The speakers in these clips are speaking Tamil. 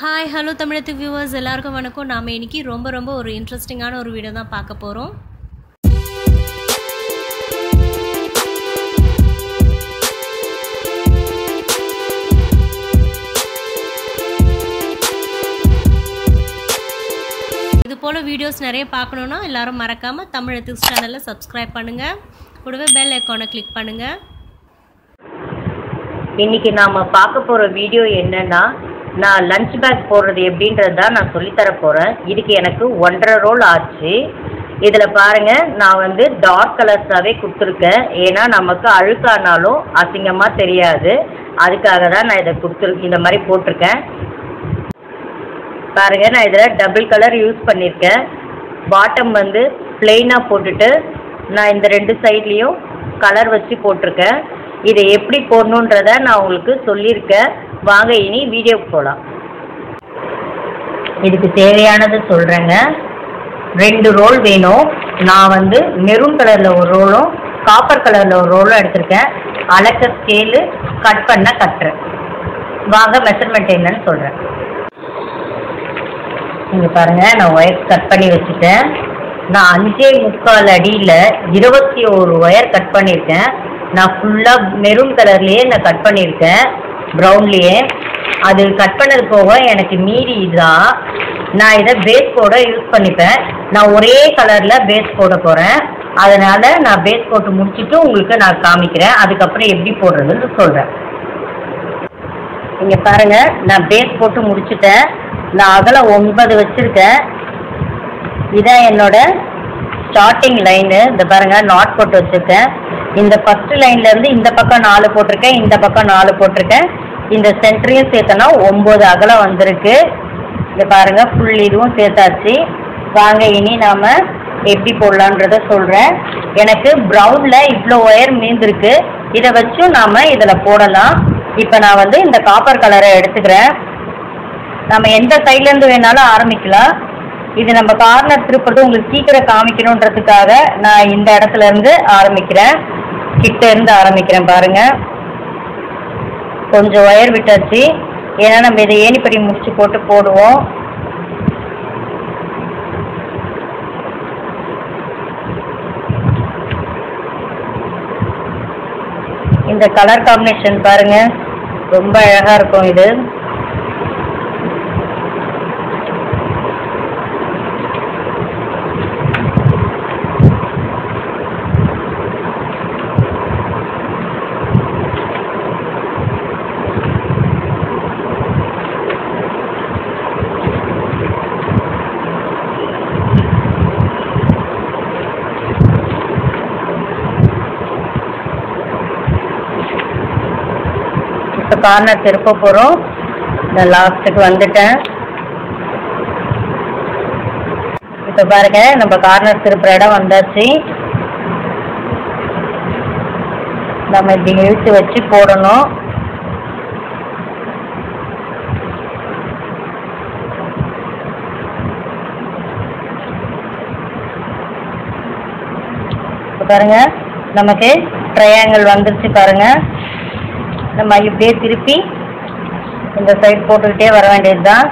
ஹாய் ஹலோ தமிழத்து வியூவர்ஸ் எல்லாருக்கும் வணக்கம் நாம் இன்னைக்கு ரொம்ப ரொம்ப ஒரு இன்ட்ரெஸ்டிங்கான ஒரு வீடியோ தான் பார்க்க போகிறோம் இது போல் வீடியோஸ் நிறைய பார்க்கணுன்னா எல்லாரும் மறக்காமல் தமிழத்து சேனலை சப்ஸ்கிரைப் பண்ணுங்கள் கூடவே பெல் ஐக்கானை கிளிக் பண்ணுங்கள் இன்னைக்கு நாம பார்க்க போற வீடியோ என்னன்னா நான் லஞ்ச் பேக் போடுறது எப்படின்றது தான் நான் சொல்லித்தர போறேன் இதுக்கு எனக்கு ஒன்றரை ரோல் ஆச்சு இதில் பாருங்க நான் வந்து டார்க் கலர்ஸாகவே கொடுத்துருக்கேன் ஏன்னா நமக்கு அழுக்கானாலும் அசிங்கமாக தெரியாது அதுக்காக தான் நான் இதை கொடுத்துரு இந்த மாதிரி போட்டிருக்கேன் பாருங்க நான் இதில் டபுள் கலர் யூஸ் பண்ணியிருக்கேன் பாட்டம் வந்து பிளெயினாக போட்டுட்டு நான் இந்த ரெண்டு சைட்லேயும் கலர் வச்சு போட்டிருக்கேன் இதை எப்படி போடணுன்றத நான் உங்களுக்கு சொல்லியிருக்கேன் வாங்க இனி வீடியோக்கு போகலாம் இதுக்கு தேவையானது சொல்கிறேங்க ரெண்டு ரோல் வேணும் நான் வந்து மெரூன் கலரில் ஒரு ரோலும் காப்பர் கலரில் ஒரு ரோலும் எடுத்திருக்கேன் அளக்க ஸ்கேலு கட் பண்ண கட்டுறேன் வாங்க மெஷர்மெண்ட் என்னன்னு சொல்கிறேன் இங்க பாருங்க நான் ஒயர் கட் பண்ணி வச்சுட்டேன் நான் அஞ்சே முக்கால் அடியில் இருபத்தி ஒரு ஒயர் கட் பண்ணியிருக்கேன் நான் ஃபுல்லாக மெரூன் கலர்லேயே நான் கட் பண்ணியிருக்கேன் ப்ரௌன்லேயே அது கட் பண்ணது போக எனக்கு மீறி இதுதான் நான் இதை பேஸ் கோடை யூஸ் பண்ணிப்பேன் நான் ஒரே கலரில் பேஸ் போட போகிறேன் அதனால் நான் பேஸ் போட்டு முடிச்சுட்டு உங்களுக்கு நான் காமிக்கிறேன் அதுக்கப்புறம் எப்படி போடுறதுன்னு சொல்கிறேன் இங்க பாருங்க நான் பேஸ் போட்டு முடிச்சிட்டேன் நான் அகலம் ஒன்பது வச்சிருக்கேன் இதான் என்னோட ஸ்டார்டிங் லைனு இந்த பாருங்க நாட் போட்டு வச்சிருக்கேன் இந்த ஃபர்ஸ்ட் லைன்ல இருந்து இந்த பக்கம் நாலு போட்டிருக்கேன் இந்த பக்கம் நாலு போட்டிருக்கேன் இந்த சென்டரையும் சேர்த்தனா ஒம்பது அகலம் வந்திருக்கு இங்க பாருங்க ஃபுல் இதுவும் சேர்த்தாச்சு வாங்க இனி நாம எப்படி போடலான்றத சொல்றேன் எனக்கு ப்ரௌன்ல இவ்வளோ ஒயர் மீந்திருக்கு இதை வச்சும் நாம இதுல போடலாம் இப்போ நான் வந்து இந்த காப்பர் கலரை எடுத்துக்கிறேன் நம்ம எந்த சைட்லேருந்து வேணாலும் ஆரம்பிக்கலாம் இது நம்ம கார்னர் திருப்புறது உங்களுக்கு சீக்கிரம் காமிக்கணுன்றதுக்காக நான் இந்த இடத்துல இருந்து ஆரம்பிக்கிறேன் கிட்ட இருந்து ஆரம்பிக்கிறேன் பாருங்க கொஞ்சம் ஒயர் விட்டாச்சு ஏன்னா நம்ம இதை ஏணிப்படி முடிச்சு போட்டு போடுவோம் இந்த கலர் காம்பினேஷன் பாருங்க ரொம்ப அழகா இருக்கும் இது இப்போ கார்னர் திருப்ப போகிறோம் நான் லாஸ்ட்டுக்கு வந்துட்டேன் இப்போ பாருங்க நம்ம கார்னர் திருப்புற இடம் வந்தாச்சு நம்ம இப்படி இழுத்து வச்சு போடணும் இப்போ பாருங்க நமக்கு ட்ரையாங்கிள் வந்துருச்சு பாருங்க நம்ம இப்படியே திருப்பி இந்த சைடு போட்டுக்கிட்டே வர வேண்டியது தான்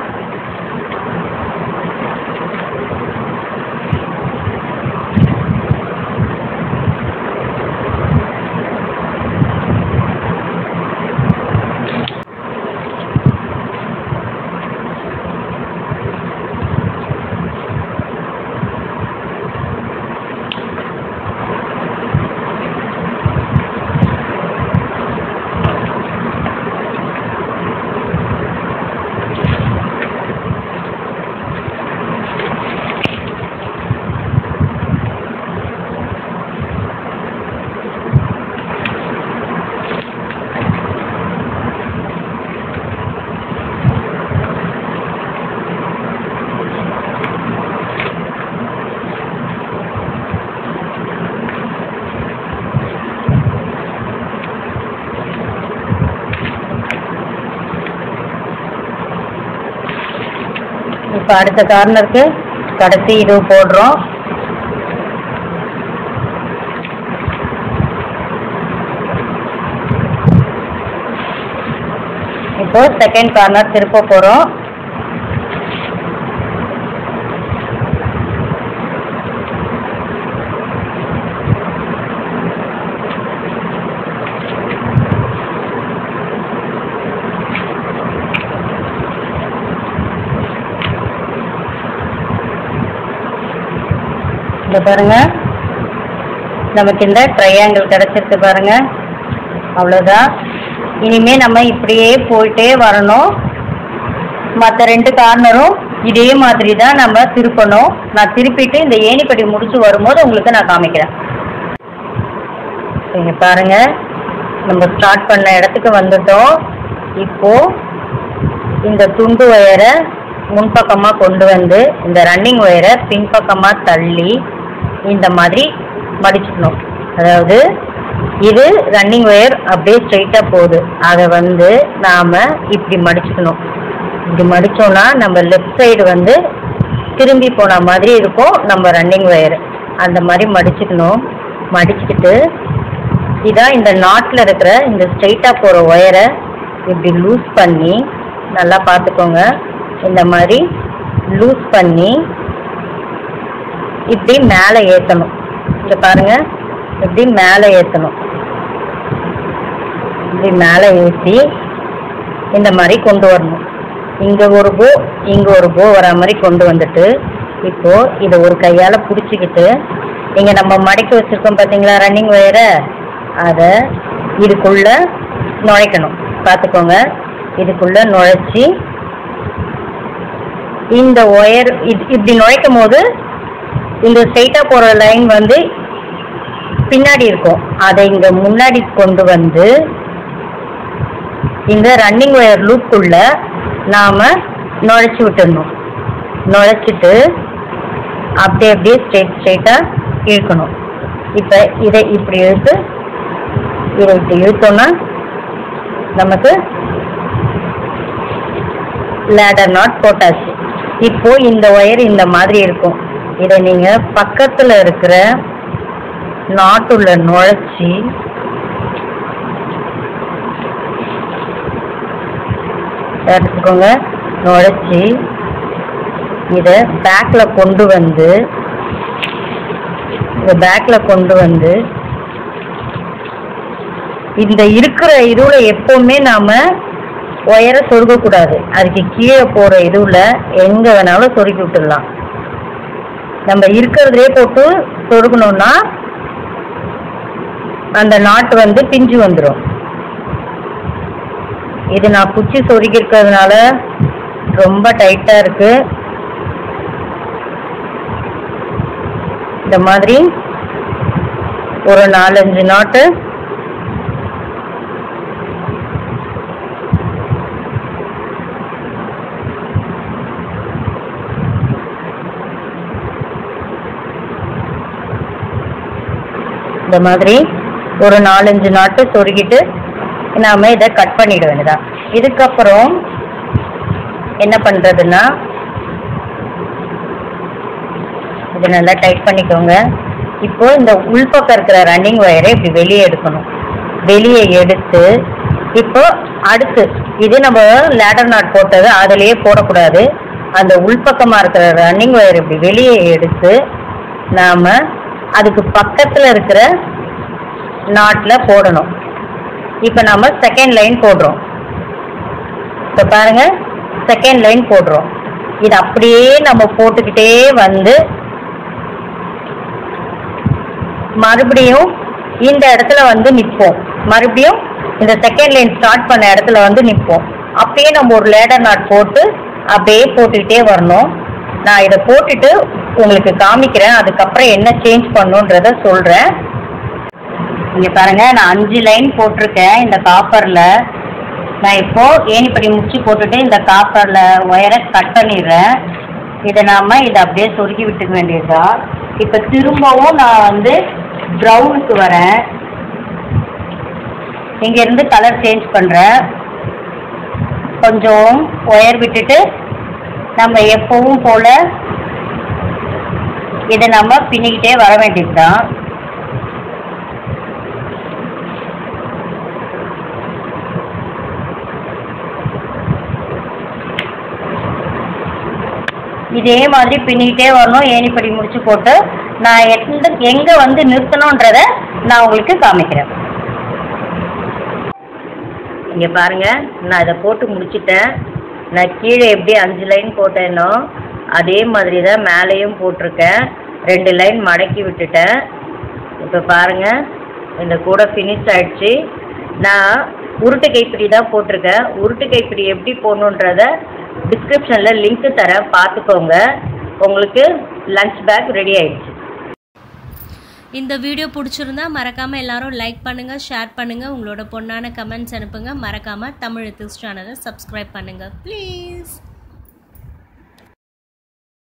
இப்போ அடுத்த கார்னருக்கு கடைசி இது போடுறோம் இப்போ செகண்ட் கார்னர் திருப்ப போகிறோம் இங்க பாருங்க நமக்கு இந்த ட்ரையாங்கிள் கிடைச்சிருக்கு பாருங்க அவ்வளோதான் இனிமே நம்ம இப்படியே போயிட்டே வரணும் மற்ற ரெண்டு கார்னரும் இதே மாதிரி தான் நம்ம திருப்பணும் நான் திருப்பிட்டு இந்த ஏணிப்படி முடிச்சு வரும்போது உங்களுக்கு நான் காமிக்கிறேன் இங்க பாருங்க நம்ம ஸ்டார்ட் பண்ண இடத்துக்கு வந்துட்டோம் இப்போ இந்த துண்டு ஒயரை முன்பக்கமாக கொண்டு வந்து இந்த ரன்னிங் ஒயரை பின்பக்கமாக தள்ளி இந்த மாதிரி மடிச்சுக்கணும் அதாவது இது ரன்னிங் ஒயர் அப்படியே ஸ்ட்ரைட்டாக போகுது அதை வந்து நாம் இப்படி மடிச்சுக்கணும் இப்படி மடிச்சோம்னா நம்ம லெஃப்ட் சைடு வந்து திரும்பி போன மாதிரி இருக்கும் நம்ம ரன்னிங் ஒயர் அந்த மாதிரி மடிச்சுக்கணும் மடிச்சுக்கிட்டு இதான் இந்த நாட்டில் இருக்கிற இந்த ஸ்ட்ரைட்டாக போகிற ஒயரை இப்படி லூஸ் பண்ணி நல்லா பார்த்துக்கோங்க இந்த மாதிரி லூஸ் பண்ணி இப்படி மேலே ஏற்றணும் இங்க பாருங்க இப்படி மேலே ஏற்றணும் இப்படி மேலே ஏற்றி இந்த மாதிரி கொண்டு வரணும் இங்கே ஒரு போ இங்கே ஒரு போ வர மாதிரி கொண்டு வந்துட்டு இப்போ இதை ஒரு கையால் பிடிச்சிக்கிட்டு இங்கே நம்ம மடக்கி வச்சுருக்கோம் பார்த்தீங்களா ரன்னிங் ஒயரை அதை இதுக்குள்ளே நுழைக்கணும் பார்த்துக்கோங்க இதுக்குள்ளே நுழைச்சி இந்த ஒயர் இது இப்படி நுழைக்கும் போது இந்த ஸ்ட்ரைட்டாக போகிற லைன் வந்து பின்னாடி இருக்கும் அதை இங்கே முன்னாடி கொண்டு வந்து இந்த ரன்னிங் ஒயர் லூப்புக்குள்ள நாம் நுழைச்சி விட்டுடணும் நுழைச்சிட்டு அப்படியே அப்படியே ஸ்ட்ரெயிட் ஸ்ட்ரெயிட்டாக இழுக்கணும் இப்போ இதை இப்படி இழுத்து இதை இப்படி இழுத்தோம்னா நமக்கு லேடர் நாட் போட்டாச்சு இப்போ இந்த ஒயர் இந்த மாதிரி இருக்கும் இதை நீங்கள் பக்கத்தில் இருக்கிற நாட்டுள்ள நுழைச்சி எடுத்துக்கோங்க நுழைச்சி இதை பேக்கில் கொண்டு வந்து இதை பேக்கில் கொண்டு வந்து இந்த இருக்கிற இதுவில் எப்பவுமே நாம் ஒயரை சொருகக்கூடாது அதுக்கு கீழே போகிற இதுவில் எங்கே வேணாலும் சொருகி விட்டுடலாம் நம்ம இருக்கிறதுலே போட்டு சொருகணும்னா அந்த நாட்டு வந்து பிஞ்சு வந்துடும் இது நான் குச்சி சொருகி இருக்கிறதுனால ரொம்ப டைட்டாக இருக்கு இந்த மாதிரி ஒரு நாலஞ்சு நாட்டு இந்த மாதிரி ஒரு நாலஞ்சு நாட்டு சொருகிட்டு நாம இதை கட் பண்ணிட வேண்டியதான் இதுக்கப்புறம் என்ன பண்றதுன்னா இதை நல்லா டைட் பண்ணிக்கோங்க இப்போ இந்த உள்பக்கம் இருக்கிற ரன்னிங் ஒயரை இப்படி வெளியே எடுக்கணும் வெளியே எடுத்து இப்போ அடுத்து இது நம்ம லேடர் நாட் போட்டது அதுலயே போடக்கூடாது அந்த உள்பக்கமாக இருக்கிற ரன்னிங் ஒயர் இப்படி வெளியே எடுத்து நாம் அதுக்கு பக்கத்தில் இருக்கிற நாட்டில் போடணும் இப்போ நம்ம செகண்ட் லைன் போடுறோம் இப்போ பாருங்க செகண்ட் லைன் போடுறோம் இது அப்படியே நம்ம போட்டுக்கிட்டே வந்து மறுபடியும் இந்த இடத்துல வந்து நிற்போம் மறுபடியும் இந்த செகண்ட் லைன் ஸ்டார்ட் பண்ண இடத்துல வந்து நிற்போம் அப்படியே நம்ம ஒரு லேடர் நாட் போட்டு அப்படியே போட்டுக்கிட்டே வரணும் நான் இதை போட்டுட்டு உங்களுக்கு காமிக்கிறேன் அதுக்கப்புறம் என்ன சேஞ்ச் பண்ணுன்றத சொல்கிறேன் இங்கே பாருங்க நான் அஞ்சு லைன் போட்டிருக்கேன் இந்த காப்பரில் நான் இப்போ ஏணிப்படி முடிச்சு போட்டுட்டு இந்த காப்பரில் ஒயரை கட் பண்ணிடுறேன் இதை நாம இதை அப்படியே சொருகி விட்டுக்க வேண்டியதா இப்போ திரும்பவும் நான் வந்து ப்ரௌனுக்கு வரேன் இங்கேருந்து கலர் சேஞ்ச் பண்ணுறேன் கொஞ்சம் ஒயர் விட்டுட்டு நம்ம எப்பவும் போல இதை நம்ம பின்னிக்கிட்டே வர வேண்டியது தான் இதே மாதிரி பின்னிக்கிட்டே வரணும் ஏணிப்படி முடிச்சு போட்டு நான் எந்த எங்கே வந்து நிறுத்தணுன்றத நான் உங்களுக்கு காமிக்கிறேன் இங்கே பாருங்க நான் இதை போட்டு முடிச்சிட்டேன் நான் கீழே எப்படி அஞ்சு லைன் போட்டேனோ அதே மாதிரி தான் மேலேயும் போட்டிருக்கேன் ரெண்டு லைன் மடக்கி விட்டுட்டேன் இப்போ பாருங்க இந்த கூட ஃபினிஷ் ஆயிடுச்சு நான் உருட்டு கைப்பிடி தான் போட்டிருக்கேன் உருட்டு கைப்பிடி எப்படி போடணுன்றத டிஸ்கிரிப்ஷனில் லிங்க் தரேன் பார்த்துக்கோங்க உங்களுக்கு லஞ்ச் பேக் ரெடி ஆயிடுச்சு இந்த வீடியோ பிடிச்சிருந்தா மறக்காமல் எல்லாரும் லைக் பண்ணுங்கள் ஷேர் பண்ணுங்கள் உங்களோட பொண்ணான கமெண்ட்ஸ் அனுப்புங்க மறக்காமல் தமிழ் எத்திக்ஸ் சேனலை சப்ஸ்கிரைப் பண்ணுங்கள் ப்ளீஸ்